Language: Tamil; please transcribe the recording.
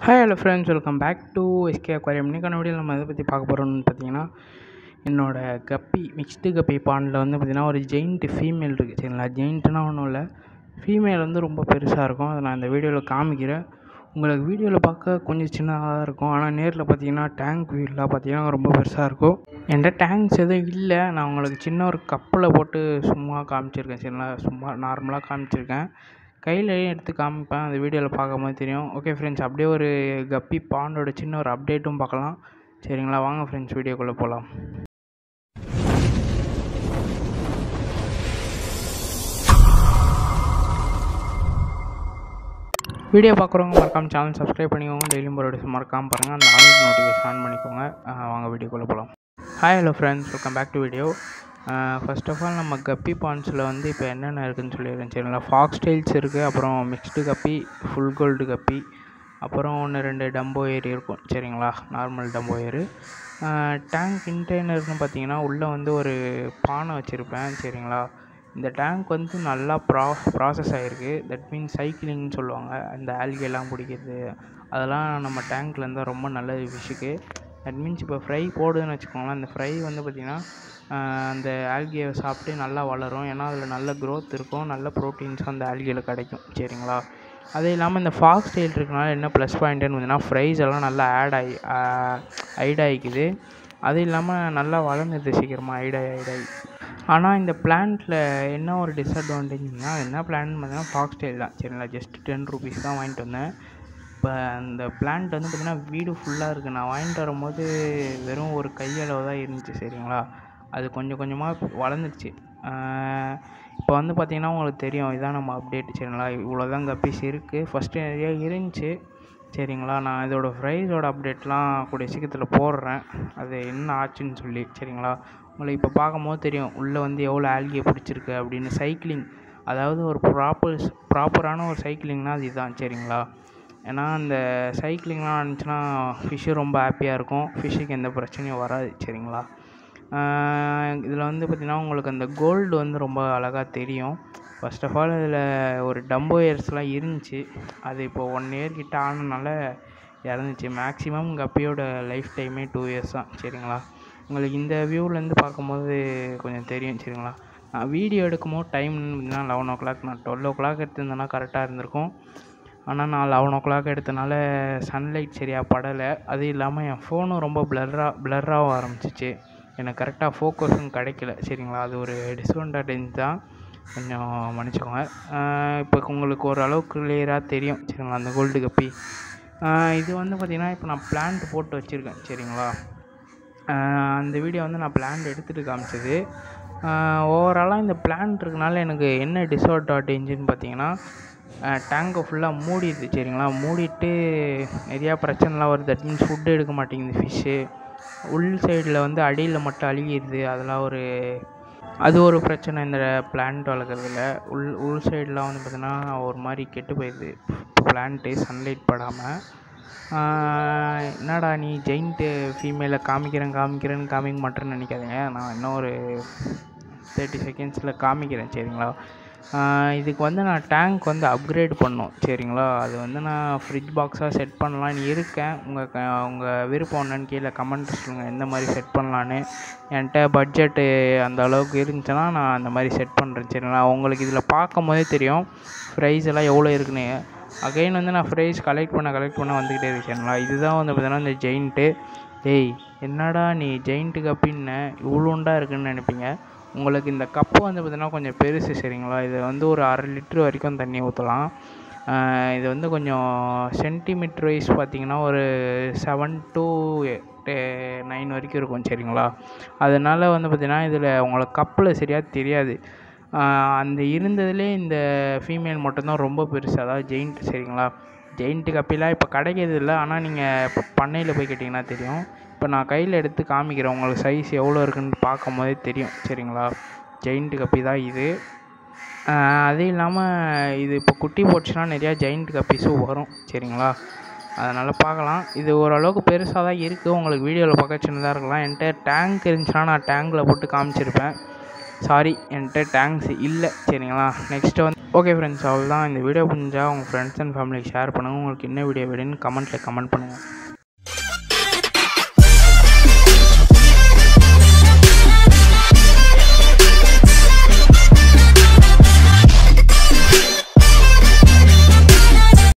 hi hello friends welcome back to SK aquarium இன்றைக்கான வீடியோ நம்ம எதை பற்றி பார்க்க போகிறோம்னு பார்த்தீங்கன்னா என்னோடய கப்பி மிக்ஸ்டு கப்பி பாண்டில் வந்து பார்த்திங்கன்னா ஒரு ஜெயிண்ட் ஃபீமேல் இருக்குது சரிங்களா ஜெயிண்ட்னா ஒன்றும் இல்லை ஃபீமேல் வந்து ரொம்ப பெருசாக இருக்கும் அதை நான் இந்த வீடியோவில் காமிக்கிறேன் உங்களுக்கு வீடியோவில் பார்க்க கொஞ்சம் சின்னதாக தான் இருக்கும் ஆனால் நேரில் பார்த்தீங்கன்னா டேங்க் வீடெலாம் பார்த்தீங்கன்னா ரொம்ப பெருசாக இருக்கும் என்கிட்ட டேங்க்ஸ் எதுவும் இல்லை நான் உங்களுக்கு சின்ன ஒரு கப்பில் போட்டு சும்மா காமிச்சிருக்கேன் சரிங்களா சும்மா நார்மலாக காமிச்சிருக்கேன் கையிலையும் எடுத்து காமிப்பேன் அந்த வீடியோவில் பார்க்கும்போது தெரியும் ஓகே ஃப்ரெண்ட்ஸ் அப்படியே ஒரு கப்பி பாண்டோட சின்ன ஒரு அப்டேட்டும் பார்க்கலாம் சரிங்களா வாங்க ஃப்ரெண்ட்ஸ் வீடியோக்குள்ளே போகலாம் வீடியோ பார்க்குறவங்க மறக்காமல் சேனல் சப்ஸ்கிரைப் பண்ணிக்கோங்க டெய்லியும் ஒரு வீடியோஸ் மறக்காமல் பாருங்கள் அந்த ஆல் நோட்டிஃபிகேஷன் ஆன் பண்ணிக்கோங்க அஹ் வாங்க வீடியோக்குள்ளே போகலாம் hi hello friends welcome back to video first of all நம்ம கப்பி பாண்ட்ஸில் வந்து இப்போ என்னென்ன இருக்குதுன்னு சொல்லிடுறேன் சரிங்களா ஃபாக்ஸ் டைல்ஸ் இருக்குது அப்புறம் மிக்ஸ்டு கப்பி ஃபுல் கோல்டு கப்பி அப்புறம் ஒன்று ரெண்டு டம்போ ஏரி இருக்கும் சரிங்களா நார்மல் டம்போ ஏரு டேங்க் கண்டெய்னர்னு பார்த்தீங்கன்னா உள்ளே வந்து ஒரு பானை வச்சுருப்பேன் சரிங்களா இந்த டேங்க் வந்து நல்லா ப்ரா ப்ராசஸ் ஆகிருக்கு தட் மீன்ஸ் சைக்கிளிங்னு சொல்லுவாங்க அந்த ஆல்கெல்லாம் பிடிக்கிறது அதெல்லாம் நம்ம டேங்க்கில் இருந்தால் ரொம்ப நல்லது ஃபிஷ்ஷுக்கு தட் மீன்ஸ் இப்போ ஃப்ரை போடுதுன்னு வச்சுக்கோங்களேன் அந்த ஃப்ரை வந்து பார்த்திங்கன்னா அந்த ஆல்கியை சாப்பிட்டு நல்லா வளரும் ஏன்னா அதில் நல்ல க்ரோத் இருக்கும் நல்ல ப்ரோட்டீன்ஸும் அந்த ஆல்கியில் கிடைக்கும் சரிங்களா அது இல்லாமல் இந்த ஃபாக்ஸ் டெயில் இருக்கனால என்ன ப்ளஸ் பாயிண்ட்டுன்னு பார்த்தீங்கன்னா ஃப்ரைஸ் எல்லாம் நல்லா ஆட் ஆகி ஐட் ஆகிக்குது அது இல்லாமல் நல்லா வளர்ந்துது சீக்கிரமாக ஐடாய் ஐடாய் ஆனால் இந்த பிளான்ட்டில் என்ன ஒரு டிஸ்அட்வான்டேஜ்னா என்ன பிளான் பார்த்தீங்கன்னா ஃபாக்ஸ் டெயில் தான் சரிங்களா ஜஸ்ட் டென் ருபீஸ் தான் வாங்கிட்டு வந்தேன் இப்போ அந்த பிளான்ட் வந்து பார்த்திங்கன்னா வீடு ஃபுல்லாக இருக்குது நான் வாங்கிட்டு வரும்போது வெறும் ஒரு கையளவு தான் இருந்துச்சு சரிங்களா அது கொஞ்சம் கொஞ்சமாக வளர்ந்துருச்சு இப்போ வந்து பார்த்திங்கன்னா உங்களுக்கு தெரியும் இதான் நம்ம அப்டேட் சரிங்களா இவ்வளோ தான் கப்பீஸ் இருக்குது ஃபஸ்ட்டு நிறைய இருந்துச்சு சரிங்களா நான் இதோட ப்ரைஸோட அப்டேட்லாம் கூடிய சீக்கிரத்தில் போடுறேன் அது என்ன ஆச்சுன்னு சொல்லி சரிங்களா உங்களுக்கு இப்போ பார்க்கும்போது தெரியும் உள்ளே வந்து எவ்வளோ ஆல்கியை பிடிச்சிருக்கு அப்படின்னு சைக்கிளிங் அதாவது ஒரு ப்ராப்பர் ப்ராப்பரான ஒரு சைக்கிளிங்னால் அது இதுதான் சரிங்களா ஏன்னா அந்த சைக்கிளிங்லாம் இருந்துச்சுன்னா ஃபிஷ்ஷு ரொம்ப ஹாப்பியாக இருக்கும் ஃபிஷ்ஷுக்கு எந்த பிரச்சனையும் வராது சரிங்களா இதில் வந்து பார்த்திங்கன்னா உங்களுக்கு அந்த கோல்டு வந்து ரொம்ப அழகாக தெரியும் ஃபர்ஸ்ட் ஆஃப் ஆல் இதில் ஒரு டம்போ இயர்ஸ்லாம் இருந்துச்சு அது இப்போது ஒன் இயர் கிட்ட ஆனதுனால இறந்துச்சு மேக்ஸிமம் கப்பியோட லைஃப் டைமே டூ இயர்ஸ் தான் சரிங்களா உங்களுக்கு இந்த வியூவிலேருந்து பார்க்கும்போது கொஞ்சம் தெரியும் சரிங்களா நான் வீடியோ எடுக்கும்போது டைம் லெவன் ஓ கிளாக் நான் டுவெல் ஓ கிளாக் எடுத்திருந்தேன்னா கரெக்டாக இருந்திருக்கும் ஆனால் நான் லெவன் ஓ கிளாக் எடுத்தனால சன்லைட் சரியாக படலை அது இல்லாமல் என் ஃபோனும் ரொம்ப ப்ளர்ராக ப்ளர்ராக ஆரம்பிச்சிச்சு எனக்கு கரெக்டாக ஃபோக்கஸும் கிடைக்கல சரிங்களா அது ஒரு டிஸ்அட்வான்டேஜ் தான் கொஞ்சம் மன்னிச்சுக்கோங்க இப்போ உங்களுக்கு ஓரளவுக்கு கிளியராக தெரியும் சரிங்களா அந்த கோல்டு கப்பி இது வந்து பார்த்திங்கன்னா இப்போ நான் பிளான்ட் போட்டு வச்சுருக்கேன் சரிங்களா அந்த வீடியோ வந்து நான் பிளான்ட் எடுத்துகிட்டு காமிச்சது ஓவராலாக இந்த பிளான்ட் இருக்கனால எனக்கு என்ன டிஸ்அட்வான்டேஜ்னு பார்த்தீங்கன்னா டேங்கை ஃபுல்லாக மூடிடுது சரிங்களா மூடிட்டு நிறையா பிரச்சனைலாம் வருது தட் மீன்ஸ் ஃபுட்டு எடுக்க மாட்டேங்குது ஃபிஷ்ஷு உள் சைடில் வந்து அடியில் மட்டும் அழுகிடுது அதெல்லாம் ஒரு அது ஒரு பிரச்சனை இந்த பிளான்ட் வளர்க்குறதுல உள் உள் சைடெலாம் வந்து பார்த்திங்கன்னா ஒரு மாதிரி கெட்டு போயிடுது பிளான்ட்டு சன்லைட் படாமல் என்னடா நீ ஜெயிண்ட்டு ஃபீமேலை காமிக்கிறேன் காமிக்கிறேன்னு காமிக்க மாட்டேன்னு நினைக்காதீங்க நான் இன்னும் ஒரு தேர்ட்டி செகண்ட்ஸில் காமிக்கிறேன் சரிங்களா இதுக்கு வந்து நான் டேங்க் வந்து அப்கிரேட் பண்ணோம் சரிங்களா அது வந்து நான் ஃப்ரிட்ஜ் பாக்ஸாக செட் பண்ணலான்னு இருக்கேன் உங்கள் க உங்கள் விருப்பம் என்னன்னு கீழே கமெண்ட் சொல்லுங்கள் எந்த மாதிரி செட் பண்ணலான்னு என்கிட்ட பட்ஜெட்டு அந்த அளவுக்கு இருந்துச்சுன்னா நான் அந்த மாதிரி செட் பண்ணுறேன் சரிங்களா உங்களுக்கு இதில் பார்க்கும் போதே தெரியும் ப்ரைஸ் எல்லாம் எவ்வளோ இருக்குன்னு அகைன் வந்து நான் ப்ரைஸ் கலெக்ட் பண்ண கலெக்ட் பண்ண வந்துக்கிட்டே இருக்கேங்களா இதுதான் வந்து பார்த்தீங்கன்னா இந்த ஜெயிண்ட்டு டேய் என்னடா நீ ஜெயிண்ட்டு கப்பின்னு இவ்வளோண்டா இருக்குன்னு நினைப்பீங்க உங்களுக்கு இந்த கப்பு வந்து பார்த்திங்கன்னா கொஞ்சம் பெருசு சரிங்களா இது வந்து ஒரு அரை லிட்ரு வரைக்கும் தண்ணி ஊற்றலாம் இது வந்து கொஞ்சம் சென்டிமீட்ரு வைஸ் பார்த்திங்கன்னா ஒரு செவன் டு நைன் வரைக்கும் இருக்கும் சரிங்களா அதனால் வந்து பார்த்திங்கன்னா இதில் உங்களுக்கு கப்பில் சரியாக தெரியாது அந்த இருந்ததுலே இந்த ஃபீமேல் மட்டும்தான் ரொம்ப பெருசு அதாவது ஜெயிண்ட் சரிங்களா ஜெயிண்ட்டு கப்பிலாம் இப்போ கிடைக்கிறது இல்லை ஆனால் நீங்கள் இப்போ பண்ணையில் போய் கேட்டிங்கன்னா தெரியும் இப்போ நான் கையில் எடுத்து காமிக்கிறேன் உங்களுக்கு சைஸ் எவ்வளோ இருக்குன்னு பார்க்கும் போதே தெரியும் சரிங்களா ஜெயிண்ட்டு கப்பி தான் இது அது இல்லாமல் இது இப்போ குட்டி போட்டுச்சுன்னா நிறையா ஜெயிண்ட் கப்பீஸும் வரும் சரிங்களா அதனால் பார்க்கலாம் இது ஓரளவுக்கு பெருசாக தான் இருக்குது உங்களுக்கு வீடியோவில் பார்க்க சின்னதாக இருக்கலாம் என்கிட்ட டேங்க் இருந்துச்சுன்னா நான் டேங்கில் போட்டு காமிச்சிருப்பேன் சாரி என்கிட்ட டேங்க்ஸ் இல்லை சரிங்களா நெக்ஸ்ட்டு வந்து ஓகே ஃப்ரெண்ட்ஸ் அவ்வளோதான் இந்த வீடியோ புரிஞ்சால் உங்கள் ஃப்ரெண்ட்ஸ் அண்ட் ஃபேமிலிக்கு ஷேர் பண்ணுங்கள் உங்களுக்கு என்ன வீடியோ வேணும்னு கமெண்ட்டில் கமெண்ட் பண்ணுங்கள்